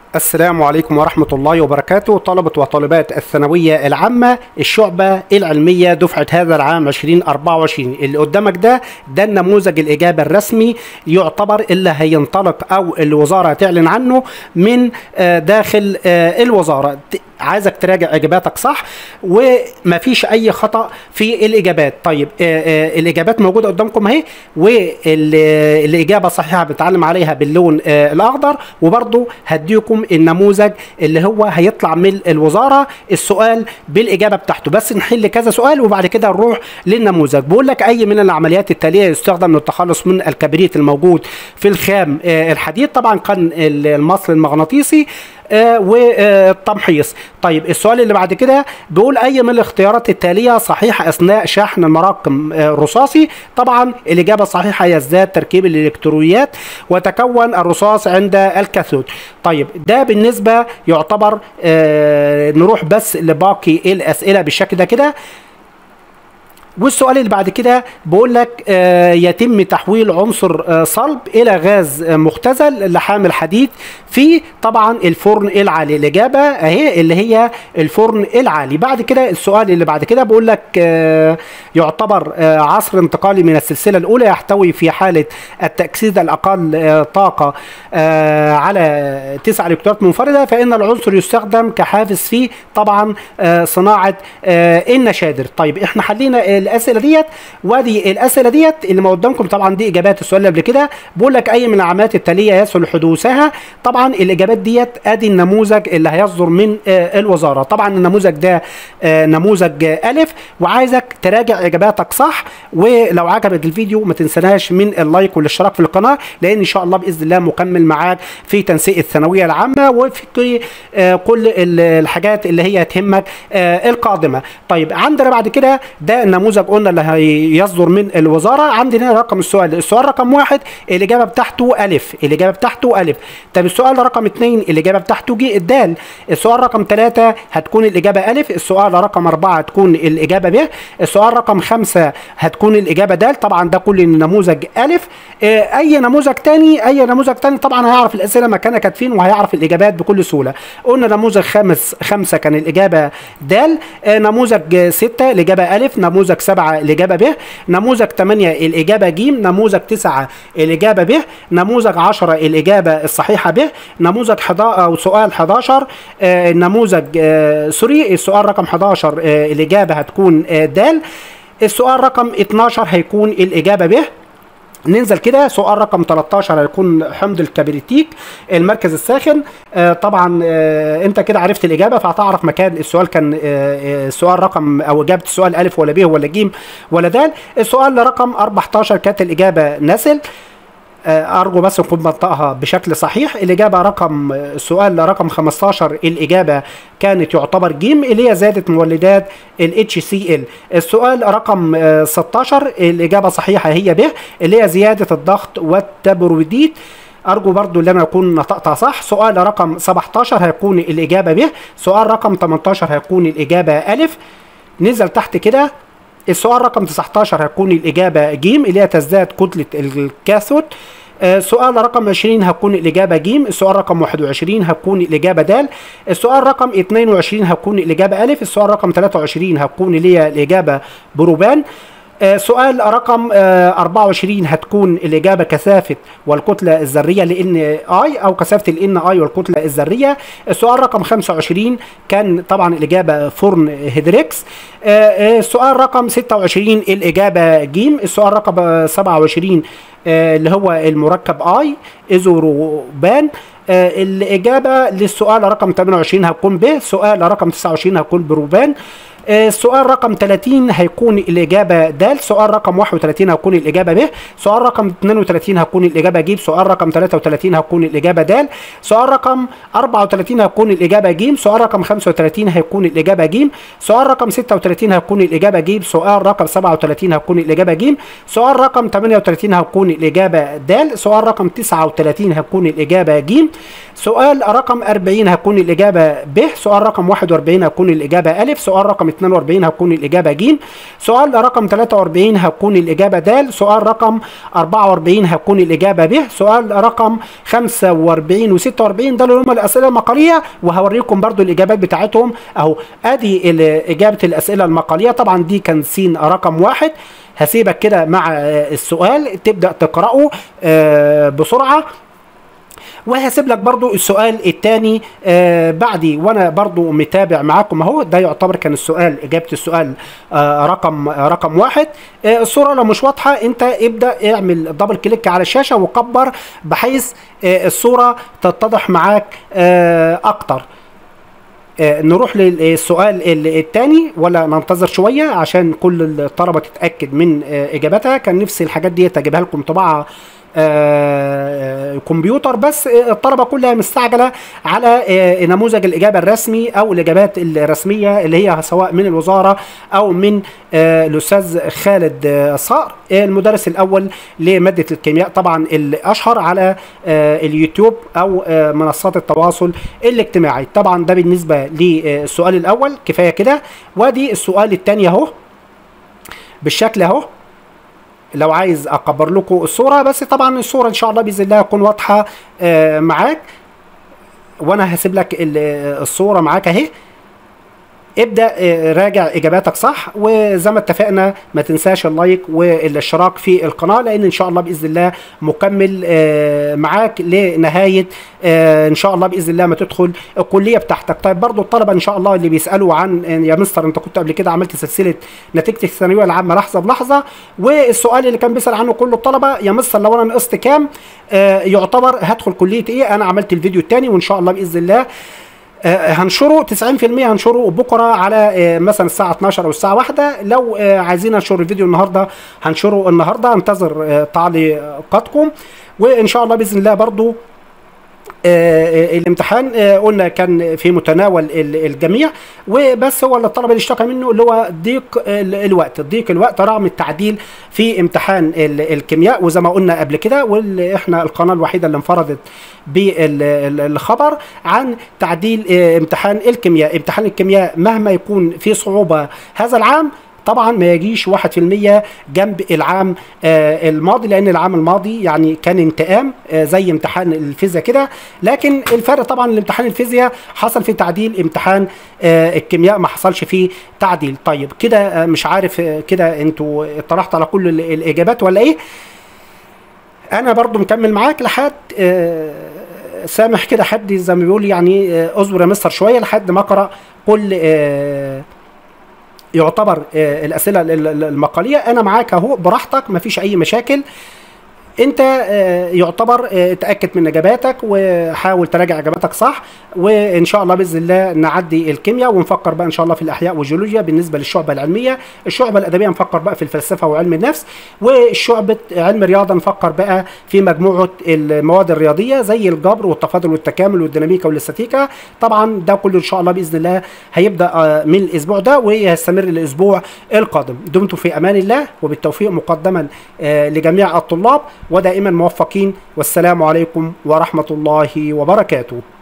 السلام عليكم ورحمة الله وبركاته طلبة وطالبات الثانوية العامة الشعبة العلمية دفعة هذا العام 2024 اللي قدامك ده ده النموذج الإجابة الرسمي يعتبر اللي هينطلق أو الوزارة تعلن عنه من آه، داخل آه، الوزارة ت- عايزك تراجع اجاباتك صح ومفيش اي خطا في الاجابات طيب آه، آه، الاجابات موجوده قدامكم اهي والاجابه الصحيحه بنتعلم عليها باللون آه، الاخضر وبرضو هديكم النموذج اللي هو هيطلع من الوزاره السؤال بالاجابه بتاعته بس نحل كذا سؤال وبعد كده نروح للنموذج بقول لك اي من العمليات التاليه يستخدم للتخلص من الكبريت الموجود في الخام آه، الحديد طبعا كان المصل المغناطيسي آه، والتمحيص طيب السؤال اللي بعد كده بيقول اي من الاختيارات التاليه صحيح اثناء شحن المراكم آه، الرصاصي طبعا الاجابه الصحيحه يزداد تركيب الالكترونيات وتكون الرصاص عند الكاثود طيب ده بالنسبه يعتبر آه، نروح بس لباقي الاسئله بالشكل ده كده والسؤال اللي بعد كده بيقول لك آه، يتم تحويل عنصر آه، صلب الى غاز آه، مختزل لحامل حديد في طبعا الفرن العالي الاجابه اهي اللي هي الفرن العالي بعد كده السؤال اللي بعد كده بيقول لك آه، يعتبر آه، عصر انتقالي من السلسله الاولى يحتوي في حاله التاكسيد الاقل آه، طاقه آه، على 9 الكترونات منفرده فان العنصر يستخدم كحافز في طبعا آه، صناعه آه، النشادر طيب احنا حلينا الاسئله ديت وادي الاسئله ديت اللي ما قدامكم طبعا دي اجابات السؤال اللي قبل كده بقول لك اي من العلامات التاليه يسهل حدوثها طبعا الاجابات ديت ادي النموذج اللي هيصدر من آه، الوزاره طبعا النموذج ده آه، نموذج آه، الف وعايزك تراجع اجاباتك صح ولو عجبك الفيديو ما تنسناش من اللايك والاشتراك في القناه لان ان شاء الله باذن الله مكمل معاك في تنسيق الثانويه العامه وفي آه، كل ال- الحاجات اللي هي تهمك آه، القادمه طيب عندنا بعد كده ده النموذج قلنا اللي هيصدر من الوزاره عندنا رقم السؤال السؤال رقم واحد الاجابه بتاعته الف الاجابه بتاعته الف طب السؤال رقم اثنين الاجابه بتاعته جي الدال السؤال رقم ثلاثة هتكون الاجابه الف السؤال رقم أربعة هتكون الاجابه ب السؤال رقم خمسة هتكون الاجابه د طبعا ده كل النموذج الف آه، اي نموذج تاني اي نموذج تاني طبعا هيعرف الاسئله مكانها كانت فين وهيعرف الاجابات بكل سهوله قلنا نموذج خامس خمسة كان الاجابه د آه، نموذج ستة الاجابه الف نموذج سبعة الاجابه ب نموذج 8 الاجابه ج نموذج 9 الاجابه ب نموذج 10 الاجابه الصحيحه ب نموذج 11 او سؤال 11 آه، نموذج آه، سوري السؤال رقم 11 آه، الاجابه هتكون آه، د السؤال رقم 12 هيكون الاجابه ب ننزل كده سؤال رقم 13 هيكون حمض الكبريتيك المركز الساخن آه طبعا آه انت كده عرفت الاجابه فهتعرف مكان السؤال كان آه آه، السؤال رقم او اجابه السؤال الف ولا ب ولا ج ولا د السؤال رقم 14 كانت الاجابه نسل آه، ارجو بس نكون بنطقها بشكل صحيح الاجابه رقم السؤال رقم 15 الاجابه كانت يعتبر ج اللي هي زياده مولدات ال HCl السؤال رقم آه، 16 الاجابه صحيحه هي ب اللي هي زياده الضغط والتبروديت ارجو برضو ان انا اكون نطقتها صح سؤال رقم 17 هيكون الاجابه ب سؤال رقم 18 هيكون الاجابه الف نزل تحت كده السؤال رقم 19 هتكون الإجابة ج اللي هي تزداد كتلة الكاثود آه، سؤال رقم 20 هتكون الإجابة ج السؤال رقم 21 هتكون الإجابة د السؤال رقم 22 هتكون الإجابة أ السؤال رقم 23 هتكون اللي هي الإجابة بروبان آه، سؤال رقم آه، 24 هتكون الإجابة كثافة والكتلة الذرية لإن اي أو كثافة الإن اي والكتلة الذرية السؤال رقم 25 كان طبعا الإجابة فرن هيدريكس آه، آه، السؤال رقم 26 الإجابة ج السؤال رقم آه، 27 آه، اللي هو المركب اي ايزوروبان آه، الإجابة للسؤال رقم 28 هتكون ب سؤال رقم 29 هتكون بروبان آه، السؤال رقم 30 هيكون الإجابة د سؤال رقم 31 هيكون الإجابة ب سؤال رقم 32 هيكون الإجابة ج سؤال رقم 33 هيكون الإجابة د سؤال رقم 34 هيكون الإجابة ج سؤال رقم 35 هيكون الإجابة ج سؤال رقم 36 هيكون الإجابة ج سؤال رقم 37 هيكون الإجابة ج سؤال رقم 38 هيكون الإجابة د سؤال رقم 39 هيكون الإجابة ج سؤال رقم 40 هيكون الإجابة ب سؤال رقم 41 هيكون الإجابة أ سؤال رقم 42 هتكون الاجابه ج سؤال رقم 43 هتكون الاجابه د سؤال رقم 44 هتكون الاجابه ب سؤال رقم 45 و46 ده اللي هم الاسئله المقاليه وهوريكم برضو الاجابات بتاعتهم اهو ادي ال- اجابه الاسئله المقاليه طبعا دي كان س رقم واحد هسيبك كده مع آه، السؤال تبدا تقراه آه، بسرعه وهسيب لك برضو السؤال الثاني آه بعدي وانا برضو متابع معاكم اهو ده يعتبر كان السؤال اجابه السؤال آه رقم آه رقم واحد آه الصوره لو مش واضحه انت ابدا اعمل دبل كليك على الشاشه وكبر بحيث آه الصوره تتضح معاك آه اكتر آه، نروح للسؤال الثاني ولا ننتظر شويه عشان كل الطلبه تتاكد من آه، اجابتها كان نفسي الحاجات دي اجيبها لكم طباعه آه، كمبيوتر بس آه، الطلبه كلها مستعجله على آه، نموذج الاجابه الرسمي او الاجابات الرسميه اللي هي سواء من الوزاره او من آه، الاستاذ خالد آه، صقر آه، المدرس الاول لماده الكيمياء طبعا الاشهر على آه، اليوتيوب او آه، منصات التواصل الاجتماعي طبعا ده بالنسبه للسؤال الاول كفايه كده وادي السؤال الثاني اهو بالشكل اهو لو عايز اكبر لكم الصوره بس طبعا الصوره ان شاء الله باذن الله تكون واضحه آه، معاك وانا هسيب لك ال- الصوره معاك اهي ابدا آه، راجع اجاباتك صح وزي ما اتفقنا ما تنساش اللايك والاشتراك في القناه لان ان شاء الله باذن الله مكمل آه، معاك لنهايه آه، ان شاء الله باذن الله ما تدخل الكليه بتاعتك طيب برضو الطلبه ان شاء الله اللي بيسالوا عن يا مستر انت كنت قبل كده عملت سلسله نتيجه الثانويه العامه لحظه بلحظه والسؤال اللي كان بيسال عنه كل الطلبه يا مستر لو انا نقصت كام آه، يعتبر هدخل كليه ايه انا عملت الفيديو الثاني وان شاء الله باذن الله آه، هنشره 90% هنشره بكره على آه، مثلا الساعه 12 او الساعه 1 لو آه، عايزين ننشر الفيديو النهارده هنشره النهارده انتظر آه، تعليقاتكم وان شاء الله باذن الله برضو آه، الامتحان آه، قلنا كان في متناول ال- الجميع وبس هو اللي الطلبه اللي اشتكى منه اللي هو ضيق ال- الوقت ضيق الوقت رغم التعديل في امتحان ال- الكيمياء وزي ما قلنا قبل كده واللي احنا القناه الوحيده اللي انفردت بالخبر عن تعديل آه، امتحان الكيمياء امتحان الكيمياء مهما يكون في صعوبه هذا العام طبعا ما يجيش 1% جنب العام آه الماضي لان العام الماضي يعني كان انتقام آه زي امتحان الفيزياء كده لكن الفرق طبعا الامتحان الفيزياء حصل فيه تعديل امتحان آه الكيمياء ما حصلش فيه تعديل طيب كده آه مش عارف آه كده انتوا اطلعتوا على كل ال- الاجابات ولا ايه انا برضو مكمل معاك لحد آه، سامح كده حد زي ما بيقول يعني آه، اصبر يا مستر شويه لحد ما اقرا كل آه، يعتبر آه، الاسئله ال- ال- المقاليه انا معاك اهو براحتك مفيش اي مشاكل انت آه، يعتبر آه، اتاكد من اجاباتك وحاول تراجع اجاباتك صح وان شاء الله باذن الله نعدي الكيمياء ونفكر بقى ان شاء الله في الاحياء والجيولوجيا بالنسبه للشعبه العلميه الشعبه الادبيه نفكر بقى في الفلسفه وعلم النفس والشعبه علم الرياضه نفكر بقى في مجموعه المواد الرياضيه زي الجبر والتفاضل والتكامل والديناميكا والاستاتيكا طبعا ده كله ان شاء الله باذن الله هيبدا آه، من الاسبوع ده ويستمر الاسبوع القادم دمتم في امان الله وبالتوفيق مقدما آه، لجميع الطلاب ودائما موفقين والسلام عليكم ورحمه الله وبركاته